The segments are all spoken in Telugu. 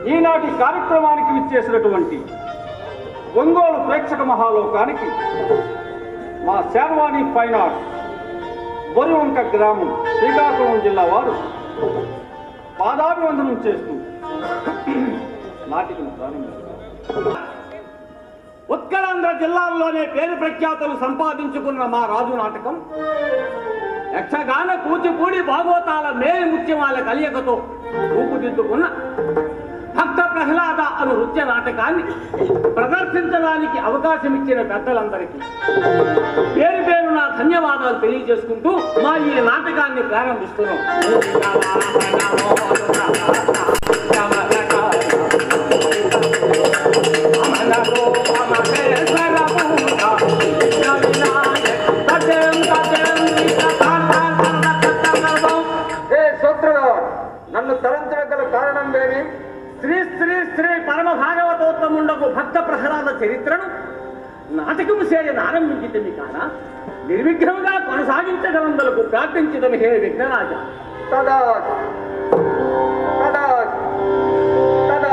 ఈనాటి కార్యక్రమానికి విచ్చేసినటువంటి ఒంగోలు ప్రేక్షక మహాలోకానికి మా శార్వాణి ఫైన్ ఆర్ట్స్ బొరివంక గ్రామం శ్రీకాకుళం జిల్లా వారు పాదాభివందనం చేస్తూ నాటికను ప్రారంభిస్తారు ఉత్కలాంధ్ర జిల్లాల్లోనే పేరు ప్రఖ్యాతులు సంపాదించుకున్న మా రాజు నాటకం యక్షగాన కూచిపూడి భాగవతాల మేలు ముత్యమాల కలియకతో రూపుదిద్దుకున్న భక్త ప్రహ్లాద అను నృత్య నాటకాన్ని ప్రదర్శించడానికి అవకాశం ఇచ్చిన పెద్దలందరికీ పేరు పేరు నా ధన్యవాదాలు తెలియజేసుకుంటూ మా ఈ నాటకాన్ని ప్రారంభిస్తున్నాం ఏ శత్రుడు నన్ను తలంచడం గల కారణం ఏమి శ్రీ శ్రీ శ్రీ పరమ భాగవతోత్తముండకు భక్త ప్రహ్లాద చరిత్రను నాటకము చేయని ఆరంభించింది కాన నిర్విఘ్నంగా కొనసాగించగలందరకు ప్రార్థించదమి హే విఘ్నరాజ తదా తదా తదా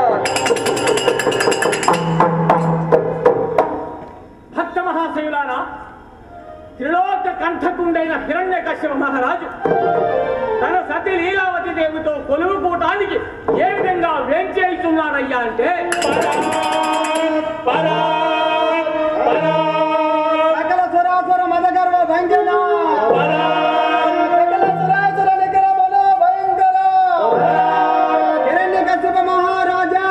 భక్త మహాశయులారా త్రిలోక కంఠకుండైన హిరణ్య కశ్యప మహారాజు తన సతి లీలావతి దేవితో కొలువు కూటానికి ఏ విధంగా వేంచేస్తున్నాడయ్యా అంటే పరా, పరా, సకల సురాసుర మదగర్వ భంజన పరా, సకల సురాసుర నిఖిల మనో భయంకర హిరణ్యకశిప మహారాజా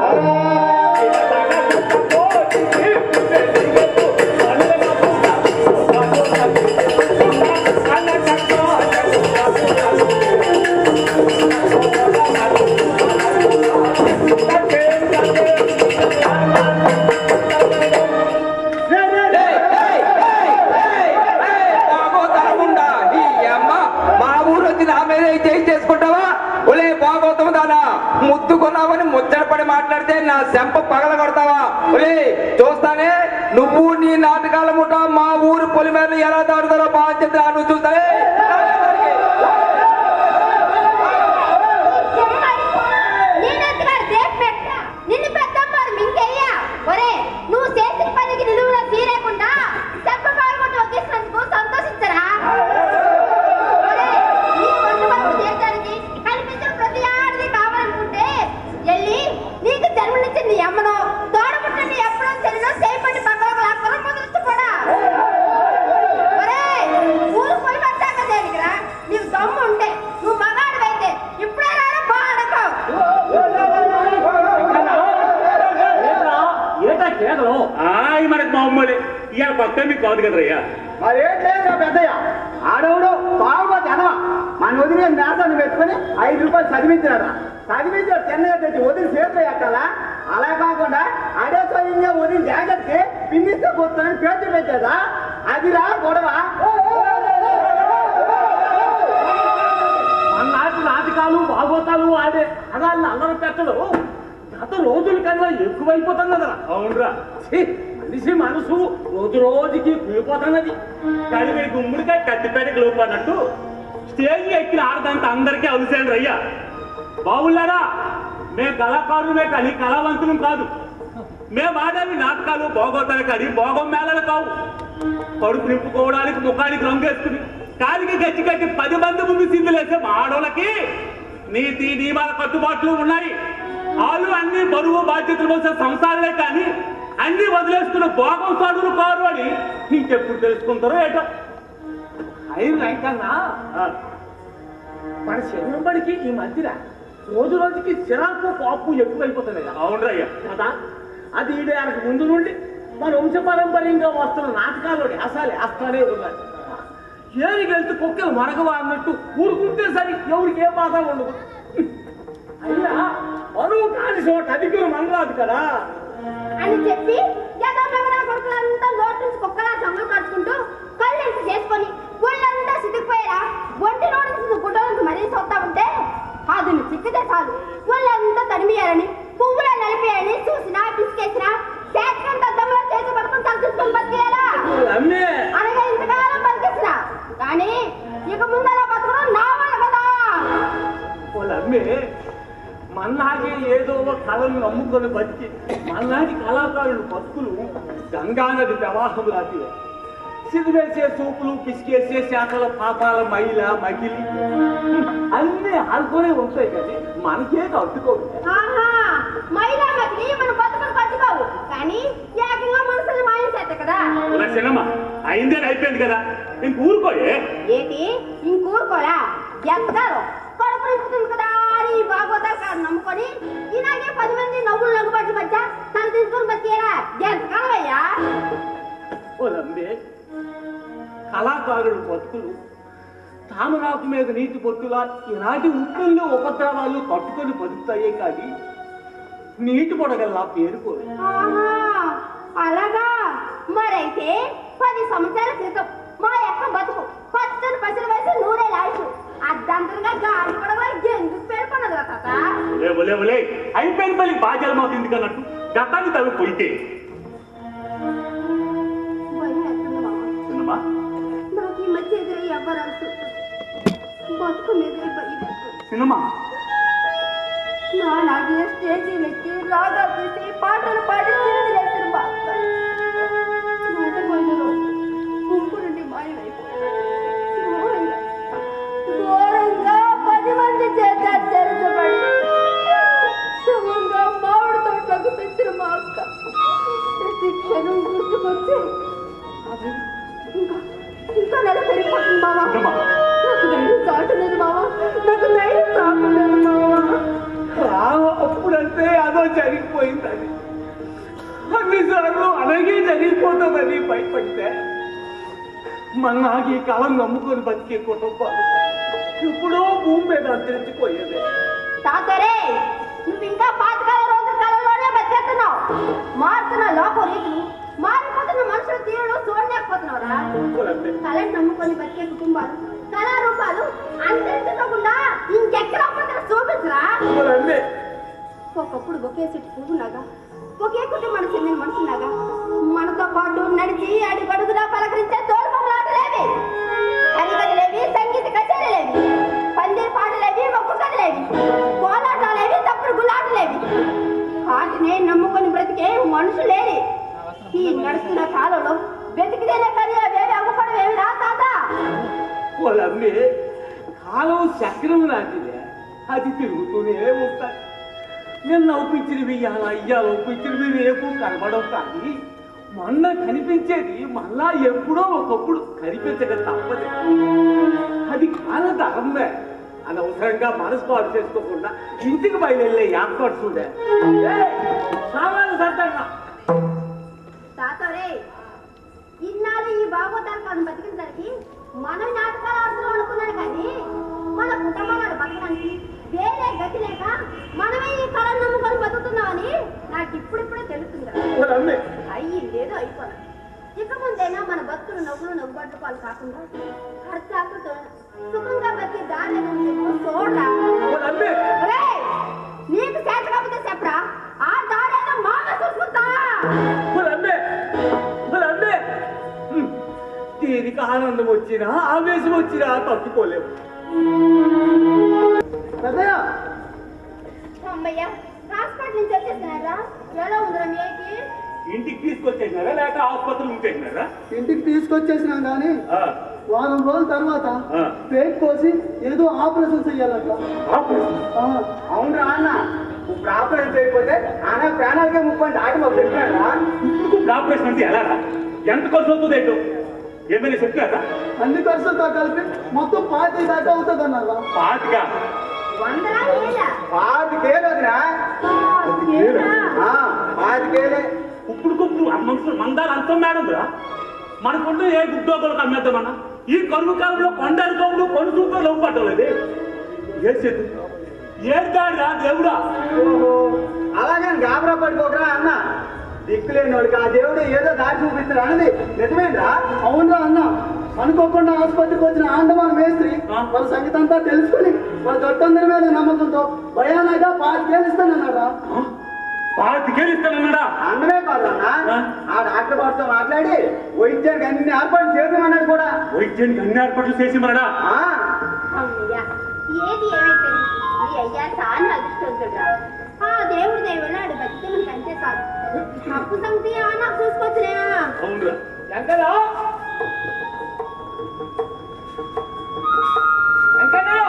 బాగోతాముండా నీ అమ్మ మా ఊరు వచ్చి నా మీద చేయి చేసుకుంటావా ఒలే బాగోతాము దానా ముద్దుకున్నావని ముచ్చటపడి మాట్లాడితే నా శంప పగల కొడతావా ఒలే చూస్తానే నువ్వు నీ నాటకాల ముఠ మా ఊరు పొలిమేరలు ఎలా దాడుతారో బాధ్యత నువ్వు చూస్తానే నిన్ను పెద్దమ్మారు మింకెయ్యా ఒరే నువ్వు చేసిన పనికి నిలువున తీరేకుండా దెబ్బ పాల్గొట్టి ఒకేసినందుకు సంతోషించరా ఒరే, నీ కొండ వరకు చేరడానికి కనిపించిన ప్రతి ఆడది కావాలనుకుంటే వెళ్ళి నీకు జన్మనిచ్చిన నీ అమ్మనో తోడబుట్టిన నీ ఎప్పుడో చెల్లినో చేపట్టి పక్కన లాక్కొని ముదురుచుకోడా ఒరే ఊరు పొలి పట్టాక దేనికిరా నీకు దమ్ము ఉంటే నువ్వు మగాడివైతే ఇప్పుడే రారా బాడకో ఏటా కేదలో ఆయ్ మనకు మామూలే ఇవాళ పక్క మీకు కాదు కదరయ్యా మరి ఏం లేదు పెద్దయ్య ఆడవుడు బాగుపోతే అనవా మన వదిన మేసాన్ని పెట్టుకుని ఐదు రూపాయలు చదివించినాడు చదివించాడు చెన్నై తెచ్చి వదిలి చేతిలో ఎక్కాలా అలా కాకుండా అదే స్వయంగా వదిలి జాగ్రత్తకి పిన్నిస్తే పోతానని పేర్చి పెట్టేదా అదిరా గొడవ అన్నాటి నాటకాలు భాగవతాలు ఆడే అదాన్ని అల్లరి పెట్టడు గత రోజుల కన్నా ఎక్కువైపోతున్నదరా అవునరా ఛీ, మనిషి మనసు రోజు రోజుకి కూలిపోతున్నది కలిపి గుమ్ముడికాయ కత్తిపేటకి లోపు అన్నట్టు స్టేజ్ ఎక్కిన ఆడదంత అందరికీ అవసరం అయ్యా బావులారా మేము కళాకారులమే కానీ కళావంతులం కాదు మేము ఆడేవి నాటకాలు భోగోతాలు కానీ భోగం మేళలు కావు కడుపు నింపుకోవడానికి ముఖానికి రంగేసుకుని కాలికి గచ్చి కట్టి పది మంది ముందు సిందులేసే మా ఆడోళ్ళకి నీతి నియమాల కట్టుబాట్లు ఉన్నాయి వాళ్ళు అన్ని బరువు బాధ్యతలు మోసే సంసారాలే కానీ అన్ని వదిలేసుకున్న భోగం చదువులు కారు అని ఇంకెప్పుడు తెలుసుకుంటారో ఏటో అయిన రైతన్నా మన శరీరం బడికి ఈ మధ్యన రోజు రోజుకి చిరాకు పాపు ఎక్కువైపోతుంది కదా అవునరయ్యా కదా అది ఈడేళ్ళకి ముందు నుండి మన వంశపారంపర్యంగా వస్తున్న నాటకాల్లో వేసాలు వేస్తానే ఉన్నారు ఏరికి వెళ్తే కుక్కలు మరగవా అన్నట్టు ఊరుకుంటే సరి ఎవరికి ఏ బాధ ఉండదు అయ్యా పరువు కాని చోట అధికులు మనరాదు కదా అని చెప్పి ఏదో మెగనా కొడుకులంతా నోటి నుంచి కుక్కలా చంగులు కట్టుకుంటూ కళ్ళు ఎంత చేసుకొని ఒళ్ళంతా సిద్ధిపోయేలా ఒంటి నోటి నుంచి గుడ్డ నుంచి మరీ చూస్తా ఉంటే అదును చిక్కితే చాలు ఒళ్ళంతా తడిమియాలని పువ్వులా నలిపేయాలని చూసినా పిసికేసినా చేతికంత అద్దంలో చేతి పట్టుకుని తగ్గించుకొని బతికేయాలా అమ్మే అనగా ఇంతకాలం బతికేసిన కానీ ఇక ముందు అలా బతకడం నా వల్ల కదా వాళ్ళ అమ్మే మన్నాగే ఏదో ఒక కళను నమ్ముకొని బతికి మన్నాటి కళాకారులు బతుకులు గంగానది ప్రవాహం లాంటివి సిరివేసే సూపులు పిసికేసే శాఖల పాపాల మైల మగిలి అన్నీ ఆడుకునే ఉంటాయి కానీ మనకేది అడ్డుకోవు ఆహా మహిళా మగిలి మన బతుకులు పట్టుకోవు కానీ ఏకంగా మనసులు మాయం చేత కదా ఇలా సినిమా అయిందే అయిపోయింది కదా ఇంక ఊరుకోయే ఏంటి ఇంకూరుకోరా ఎంతగారో కడుపు నింపుతుంది కదా అని ఈ భాగవతాలు కాదు నమ్ముకొని ఇలాగే పది మంది నవ్వులు నవ్వుబాట్ల మధ్య తన తీసుకొని బతికేరా ఎంతకాలం అయ్యా ఓలంబే కళాకారులు బతుకులు తామరాకు మీద నీటి బొట్టులా ఇలాంటి ఉప్పుల్లో ఉపద్రవాలు తట్టుకొని బతుకుతాయే కానీ నీటి పొడగల్లా పేరుకోరు ఆహా అలాగా మరైతే పది సంవత్సరాల క్రితం మా యొక్క బతుకు పచ్చని పసిల వయసు నూరే లాయసు అర్ధంతరంగా గాలి పడవ ఎందుకు పేర్కొన్నది రా తాత ఒలే ఒలే ఒలే అయిపోయిన పని బాధ్యాలు మాకు ఎందుకన్నట్టు గతాన్ని తవ్వి పోయితే భయం వేస్తుంది మామ. సినిమా నాకు ఈ మధ్య ఎదురయ్యి ఎవ్వరు బతుకు మీద భయం వేస్తుంది. సినిమా నా నాగే స్టేజీలెక్కి రాగా తీసి పాటలు పాడి తిరిగి లేచిన బాధ మాట మొదలు గుంపు నుండి మాయమైపోయాడు ఘోరంగా ఘోరంగా పది మంది చేత చెరచబడి శవంగా మామిడి తోటలోకి పెంచిన మా అక్క ప్రతి క్షణం గుర్తుకొచ్చి అది ఇంకా ఇంకా నెల పెరిగిపోతుంది మావా సినిమా నాకు ధైర్యం చాటలేదు మావా నాకు ధైర్యం చాటలేదు మావా ఆ, అప్పుడంటే అదో జరిగిపోయిందని అన్నిసార్లు అలాగే జరిగిపోతుందని భయపడితే మన్నాగి కాలం నమ్ముకొని బతికే కుటుంబాలు ఎప్పుడో భూమి మీద అంతరించిపోయేది తాతరే నువ్వు ఇంకా పాతకాల రోజుల కాలంలోనే బతికేస్తున్నావు మారుతున్న లోక రీతులు మారిపోతున్న మనుషుల తీరులు చూడలేకపోతున్నావురా ఓలంబే, కళను నమ్ముకొని బతికే కుటుంబాలు కళారూపాలు అంతరించుకోకుండా ఇంకెక్కడ ఒక్కసారి చూపించరా ఓలంబే, ఒకప్పుడు ఒకే చెట్టు పువ్వులాగా ఒకే కుటుంబానికి చెందిన మనుషులాగా మనతో పాటు నడిచి అడుగడుగునా పలకరించే తోడు బొమ్మలాటలేవి హరికథలేవి సంగీత కచేరీలేవి పందిరి పాటలేవి మొక్కు కథలేవి కోలాటాలేవి తప్పుడు గులాటలేవి వాటినే నమ్ముకొని బ్రతికే మనుషులేని ఈ నడుస్తున్న కాలంలో వెతికితేనే కానీ అవేవి అవ్వపడవేమి రా తాత ఓలంబే, కాలం చక్రం లాంటిదే అది తిరుగుతూనే ఉంటాయి నేను నవ్వుపించినవి ఇలా ఇయ్యాల ఒప్పించినవి రేపు కనబడవు కానీ మొన్న కనిపించేది మళ్ళా ఎప్పుడో ఒకప్పుడు కనిపించక తప్పదు అది కాల ధర్మే అనవసరంగా మనసు పాడు చేసుకోకుండా ఇంటికి బయలుదేరే ఏర్పాటు చూడే సామాన్య సర్దంగా తాతరే ఇన్నాళ్ళు ఈ భాగవతాలు కాదు బతికించడానికి మనం నాటకాలు ఆడుతున్నాం అనుకున్నాను కానీ మన కుటుంబాలను బతకడానికి వేరే గతి లేక మనమే ఈ కళను నమ్ముకొని బతుకుతున్నామని నాకు ఇప్పుడిప్పుడే తెలుస్తుంది ఓలంబే, అయ్యి లేదో అయిపోయి ఇక ముందైనా మన బతుకులు నవ్వులు నవ్వుబాట్లు పాలు కాకుండా ఖర్చాకుతో సుఖంగా బతికి దారి చూడరా ఓలంబే, ఒరేయ్, నీకు చేత కాకపోతే చెప్పరా ఆ దారేదో మాగా చూసుకుంటా ఓలంబే, ఓలంబే. హ్మ్. దీనికి ఆనందం వచ్చినా ఆవేశం వచ్చినా తట్టుకోలేము పెద్దయ్య అమ్మయ్య హాస్పిటల్ నుంచి వచ్చేస్తున్నారా ఎలా ఉందిరా మీకి ఇంటికి తీసుకొచ్చేసినారా లేక ఆసుపత్రి ఉంచేసినారా ఇంటికి తీసుకొచ్చేసినాం కానీ ఆ, వారం రోజుల తర్వాత ఆ. పేక్ కోసి ఏదో ఆపరేషన్ చెయ్యాలట ఆపరేషన్. ఆ, అవునరా అన్న ఇప్పుడు ఆపరేషన్ చేయకపోతే ఆయన ప్రాణాలకే ముప్పై ఆగి మాకు చెప్పాడా ఇప్పుడు ఆపరేషన్ అంటే ఎలా రా? ఎంత ఖర్చు అవుతుంది ఏంటో ఏమైనా చెప్పారా అన్ని ఖర్చులతో కలిపి మొత్తం పాతి దాకా అవుతుంది అన్నారా పాతిగా వందలా ఏలా పాతికేలు వదినా ఆ, పాతికేలే ఇప్పుడు కుప్పుడు ఆ మనుషులు మందాలు అంత మేడంరా మనకుంటే ఏ గుడ్డోగలకు అమ్మేద్దామన్నా ఈ కరువు కాలంలో కొండలు కవులు కొను చూపులు లవ్ పట్టలేదు ఏ చేతు ఏ దాడిరా దేవుడా ఓహో అలాగని గాబరా పడిపోకరా అన్న దిక్కులేని వాడికి ఆ దేవుడు ఏదో దారి చూపిస్తాడు అన్నది నిజమేంట్రా అవునరా అన్న అనుకోకుండా ఆసుపత్రికి వచ్చిన ఆండమాన్ మేస్త్రి ఆ. వాళ్ళ సంగతి అంతా తెలుసుకుని వాళ్ళ దొట్టందరి మీద నమ్మకంతో భయానగా పాతికేలు ఇస్తానన్నారా పాతికేలు ఇస్తానన్నాడా అన్నమే కాదన్నా ఆ. ఆ డాక్టర్ బాబుతో మాట్లాడి వైద్యానికి అన్ని ఏర్పాటు చేద్దామన్నాడు కూడా వైద్యానికి అన్ని ఏర్పాట్లు చేసి మరడా ఆ అమ్మయ్య ఏది ఏమైతే మీ అయ్యా చాలా అదృష్టవంతుడురా అప్పు సంగతి ఏమన్నా చూసుకోవచ్చులే అవునురా వెంకయ్య వెంకయ్య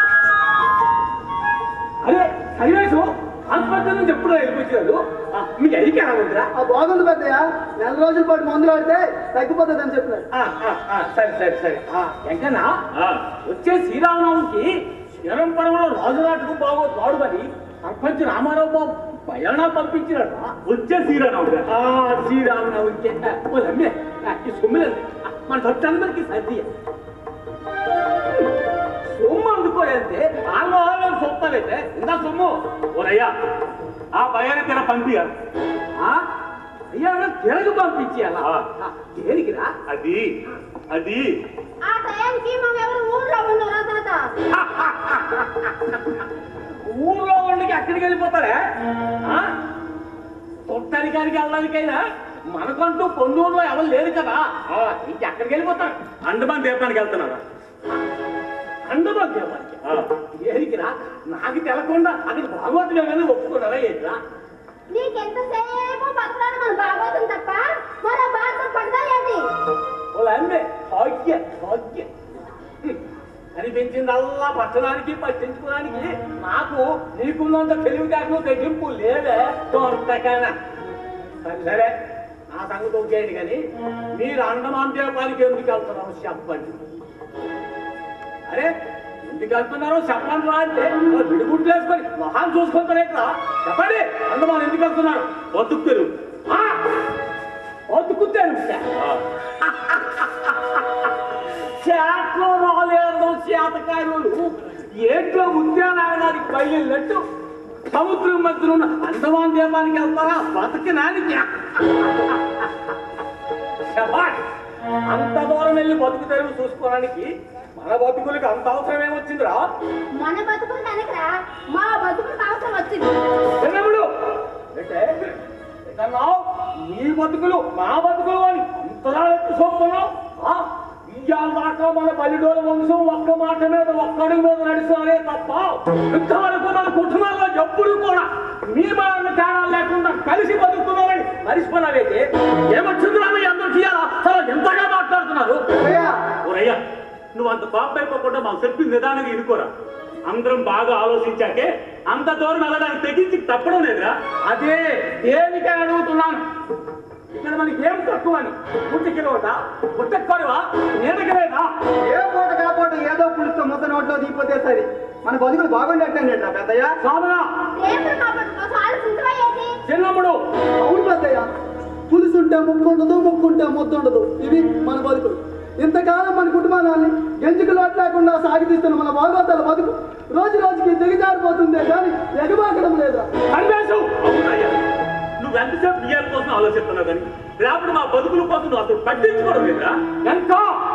అరే సరివేశం ఆసుపత్రి నుంచి ఎప్పుడు వెళ్ళిపోయారు మీకు ఎదికి ఎలా ఉందిరా ఆ బాగుంది పెద్దయ్య నెల రోజుల పాటు మందులు ఆడితే తగ్గిపోతుంది అని చెప్పినాడు ఆ, ఆ, ఆ, సరే సరే సరే ఆ, వెంకన్న ఆ, వచ్చే శ్రీరామనవమికి శ్రీరం పడవలో రాజునాటకు బాగో తోడుబడి సర్పంచ్ రామారావు బాబు ప్రయాణా పంపించినాడు వచ్చే సీరనవురా ఆ శ్రీరామనవమికి అమ్మే ఈ సొమ్ములండి మన భక్తులందరికీ సర్ది సొమ్ము అందుకోలేంటే వాళ్ళు వాళ్ళు సొప్పలేతే ఇందా సొమ్ము ఓరయ్యా ఆ భయాన్ని తిన పంపియా ఆ? అయ్యా తిరగ పంపించేయాలా ఆ. దేనికిరా అది అది ఆ టయానికి మేము ఎవరు ఊర్లో ఉండరు తాత ఊళ్ళో వాళ్ళకి ఎక్కడికి వెళ్ళిపోతారే ఆ? తొట్టనికానికి వెళ్ళడానికైనా మనకంటూ పొన్నూరులో ఎవరు లేరు కదా ఆ, ఇంకెక్కడికి వెళ్ళిపోతారు అండమాన్ దేవతానికి వెళ్తున్నారా అండమాన్ దేవాలకి ఆ. ఏరికిరా నాకు తెలకుండా అక్కడ భాగవతులు ఏమైనా ఒప్పుకున్నారా ఏంట్రా నీకెంతసేపు బతకాలి మన బాగోతుంది తప్ప మన బాధ పడదా ఏంటి వాళ్ళ అమ్మే భాగ్య భాగ్య హ్మ్. అనిపించిందల్లా పట్టడానికి పట్టించుకోవడానికి నాకు నీకున్నంత తెలివితేటలు తగ్గింపు లేదే తోటకనా సరే సరే నా సంగతి ఒకేంటి కానీ మీరు అండమాన్ దీపానికి ఎందుకు వెళ్తున్నారో చెప్పండి అరే ఎందుకు వెళ్తున్నారో చెప్పండి రా అంటే విడిగుడ్లు వేసుకొని మొహాన్ని చూసుకుంటారు ఇక్కడ చెప్పండి అండమాన్ ఎందుకు వెళ్తున్నారు బతుకుతారు ఆ! బతుకుతాను చేట్లో రాలేదు చేతకాయలు ఏంట్లో ఉద్యానవనానికి బయలుదేరినట్టు సముద్రం మధ్యన ఉన్న అండమాన్ దీపానికి వెళ్తారా బతకనానికి శభాష్! అంత దూరం వెళ్ళి బతుకు తెరువు చూసుకోవడానికి మన బతుకులకి అంత అవసరం ఏమొచ్చిందిరా మన బతుకులు కనుకరా మా బతుకులకు అవసరం వచ్చింది చిన్నప్పుడు అంటే ఎటన్నావు నీ బతుకులు మా బతుకులు అని అంతలా ఎత్తి చూస్తున్నావు ఆ? ఇయ్యాల దాకా మన బలిడోల వంశం ఒక్క మాట మీద ఒక్క అడుగు మీద నడుస్తారే తప్ప ఇంతవరకు మన కుటుంబాల్లో ఎప్పుడు కూడా మీ మన తేడా లేకుండా కలిసి బతుకుతున్నారని మరిచిపోయినారైతే ఏమొచ్చింది రామయ్య అందరూ చేయాలా చాలా ఎంతగా మాట్లాడుతున్నారు పెద్దయ్య ఓరయ్యా నువ్వు అంత కోపం అయిపోకుండా మాకు చెప్పి నిదానంగా ఇనుకోరా అందరం బాగా ఆలోచించాకే అంత దూరం వెళ్ళడానికి తెగించి తప్పడం లేదురా అదే దేనికై అడుగుతున్నాను ఇక్కడ మనకి ఏం తక్కువ అని పుట్టికిలోట పుట్టెక్కడువా నేనకలేదా ఏ పూట కాపోట ఏదో పులుస్తో ముద్ద నోట్లో దిగిపోతే సరి మన బతుకులు బాగుండట్టండి రా పెద్దయ్య సాధనా రేపు మా బతుకు కోసం ఆలోచించవా ఏంటి చిన్నప్పుడు అవును పెద్దయ్య పులుసుంటే ముక్కు ఉండదు ముక్కు ఉంటే ముద్ద ఉండదు ఇవి మన బతుకులు ఇంతకాలం మన కుటుంబాన్ని గెంజుకు లోటు లేకుండా సాగితీస్తున్న మన భాగవతాల బతుకు రోజు రోజుకి దిగజారిపోతుందే కానీ ఎగబాకడం లేదా అన్వేషం అవునయ్యా నువ్వు ఎంతసేపు బియ్యాల కోసం ఆలోచిస్తున్నావు కానీ రేపటి మా బతుకుల కోసం నువ్వు అసలు పట్టించుకోవడం లేదురా ఎంత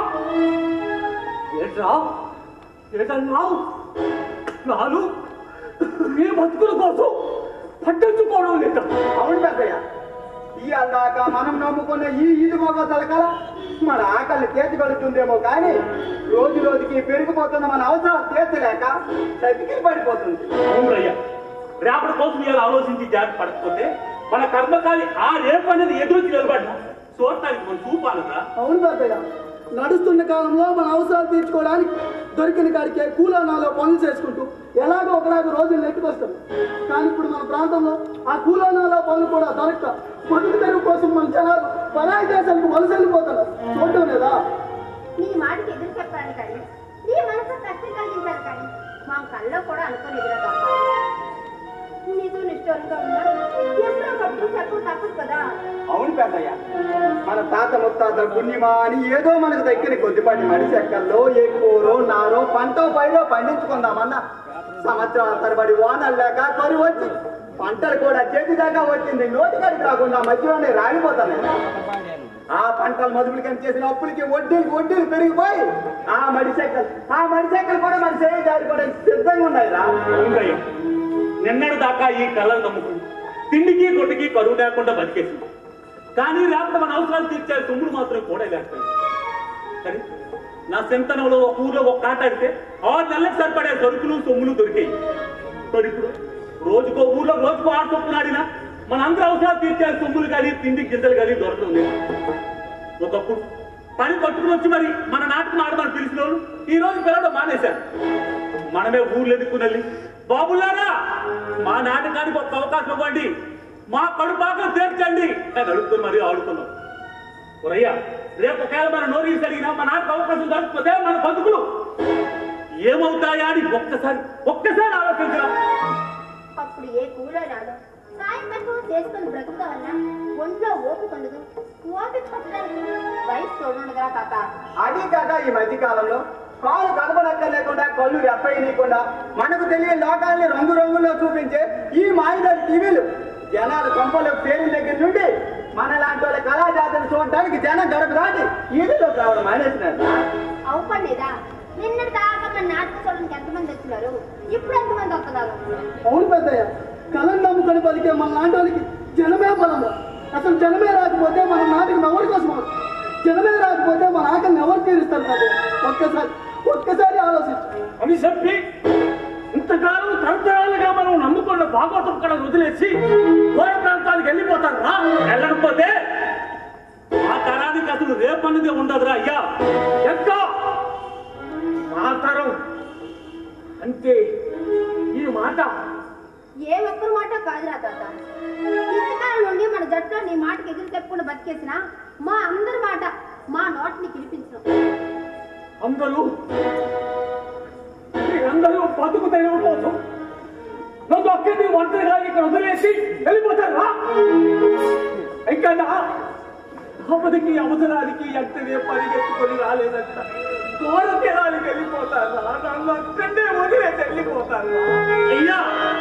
ఏట్రా ఏటన్నావు నాలు మీ బతుకుల కోసం పట్టించుకోవడం లేదా అవును పెద్దయ్య ఇవాళ దాకా మనం నమ్ముకున్న ఈ ఈది మొగ తలకల మన ఆకలి తీర్చి కలుగుతుందేమో కానీ రోజు రోజుకి పెరిగిపోతున్న మన అవసరాలు తీర్చలేక చతికి పడిపోతుంది అవునయ్యా రేపటి కోసం ఇలా ఆలోచించి జాగ్రత్త పడకపోతే మన కర్మకాలి ఆ రేపు అనేది ఎదురు నిలబడినా చూడటానికి మనం చూపాలరా అవును పెద్దయ్య నడుస్తున్న కాలంలో మన అవసరాలు తీర్చుకోవడానికి దొరికిన కాడికే కూలోనాలో పనులు చేసుకుంటూ ఎలాగో ఒకలాగో రోజులు నెట్టుకొస్తాం కానీ ఇప్పుడు మన ప్రాంతంలో ఆ కూలోనాలో పనులు కూడా దొరక్క బతుకు తెరువు కోసం మన జనాలు పరాయి దేశాలకు వలస వెళ్ళిపోతున్నారు చూడటం లేదా నీ మాటకి ఎదురు చెప్పాను కానీ నీ మనసు కష్టం కలిగించాను కానీ మా కల్లో కూడా అనుకోలేదురా తప్ప నీతో నిష్ఠూరంగా ఉన్నా ఎప్పుడో ఒకప్పుడు చెప్పు తప్పదు కదా అవును పెద్దయ్య మన తాత ముత్తాతల పుణ్యమా అని ఏదో మనకు దగ్గర కొద్దిపాటి మడిసి ఎక్కల్లో ఏ కూరో నారో పంటో పైరో పండించుకుందామన్నా సంవత్సరాల తరబడి వానలు లేక తొలి వచ్చి పంటలు కూడా చేతి దాకా వచ్చింది నోటికాడికి రాకుండా మధ్యలోనే రాలిపోతాయి ఆ పంటలు మదుపులకి చేసిన అప్పులకి వడ్డీలు వడ్డీలు పెరిగిపోయి ఆ మడిసెక్కలు ఆ మడిసెక్కలు కూడా మన చేయి జారిపోవడానికి సిద్ధంగా ఉన్నాయి రా అవునయ్యా నిన్నటి దాకా ఈ కళలు నమ్ముకుంది తిండికి కొట్టుకి కరువు లేకుండా బతికేసింది కానీ రేపటి మన అవసరాలు తీర్చే సొమ్ములు మాత్రం కూడా లేకపోయింది కానీ నా చింతనంలో ఒక ఊర్లో ఒక కాట ఆడితే ఆరు నెలలకు సరిపడే సరుకులు సొమ్ములు దొరికాయి మరి ఇప్పుడు రోజుకో ఊర్లో రోజుకో ఆట చొప్పున ఆడినా మన అందరూ అవసరాలు తీర్చే సొమ్ములు కానీ తిండి గింజలు కానీ దొరకడం లేదు ఒకప్పుడు పని పట్టుకుని వచ్చి మరి మన నాటకం ఆడమని పిలిచిన వాళ్ళు ఈ రోజు పిలవడం మానేశారు మనమే ఊర్లు ఎదుర్కొనల్లి బాబులారా మా నాటకానికి ఒక అవకాశం ఇవ్వండి మా కడుపాకలు తీర్చండి అని అడుగుతున్న మరి ఆడుతున్నాం ఒరయ్యా రేపు ఒకవేళ మన నోరీస్ అడిగినా మా నాటక అవకాశం దొరకకపోతే మన బతుకులు ఏమవుతాయా అని ఒక్కసారి ఒక్కసారి ఆలోచించరా అప్పుడు ఏ కూలరాడు సాయం పనులు చేసుకొని బ్రతుకుతా వల్ల ఒంట్లో ఓపిక ఉండదు ఓపిక పట్టడానికి వయసు చూడండిగా తాత అది కాక ఈ మధ్య కాలంలో కాలు కనపడక్క లేకుండా కళ్ళు రెప్పయ్యనీయకుండా మనకు తెలియని లోకాన్ని రంగు రంగుల్లో చూపించే ఈ మాయిదారి టీవీలు జనాలు కొంపలకు పేరు దగ్గర నుండి మన లాంటి వాళ్ళ కళాజాతను చూడటానికి జనం గడప దాటి ఈదులోకి రావడం మానేసినారు అవుపడలేదా నిన్నటి దాకా మన నాటక చూడడానికి ఎంతమంది వచ్చినారు ఇప్పుడు ఎంతమంది వస్తున్నారు అవును పెద్దయ్య కళను నమ్ముకొని పలికే మన లాంటి వాళ్ళకి జనమే బలము అసలు జనమే రాకపోతే మన నాటికి ఎవరి కోసం అవదు? జనమే రాకపోతే మన ఆకలిని ఎవరు తీరుస్తారు పెద్దయ్య ఒక్కసారి ఒక్కసారి ఆలోచించు అని చెప్పి ఇంతకాలం తరతరాలుగా మనం నమ్ముకున్న భాగవతం కూడా వదిలేసి దూర ప్రాంతాలకు వెళ్ళిపోతారు రా వెళ్ళకపోతే ఆ తరానికి అసలు రేపన్నది ఉండదురా అయ్యా ఎంత ఆ తరం అంటే ఈ మాట ఏ ఒక్కరి మాట కాదురా తాత ఇంతకాలం నుండి మన జట్లో నీ మాటకి ఎదురు చెప్పకుండా బతికేసిన మా అందరి మాట మా నోటిని పిలిపించడం అందరూ అందరూ బతుకు తెరువు కోసం నన్ను ఒక్కరిని ఒంటరిగా ఇక్కడ వదిలేసి వెళ్ళిపోతారు రా ఇంకా నా ఆపదకి అవసరానికి ఎంతనే పరిగెత్తుకొని రాలేదంట దూర తీరానికి వెళ్ళిపోతారు రా నన్ను అక్కడే వదిలేసి వెళ్ళిపోతారు రా. అయ్యా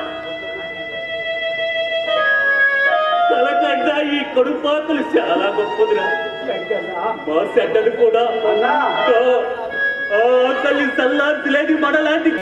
కలకండ ఈ కడుపాతలు చాలా గొప్పదిరా ఎంకన్నా మా సెడ్డలు కూడా అన్నా. ఆ, ఆ ఆకలి సల్లార్చలేని మనలాంటి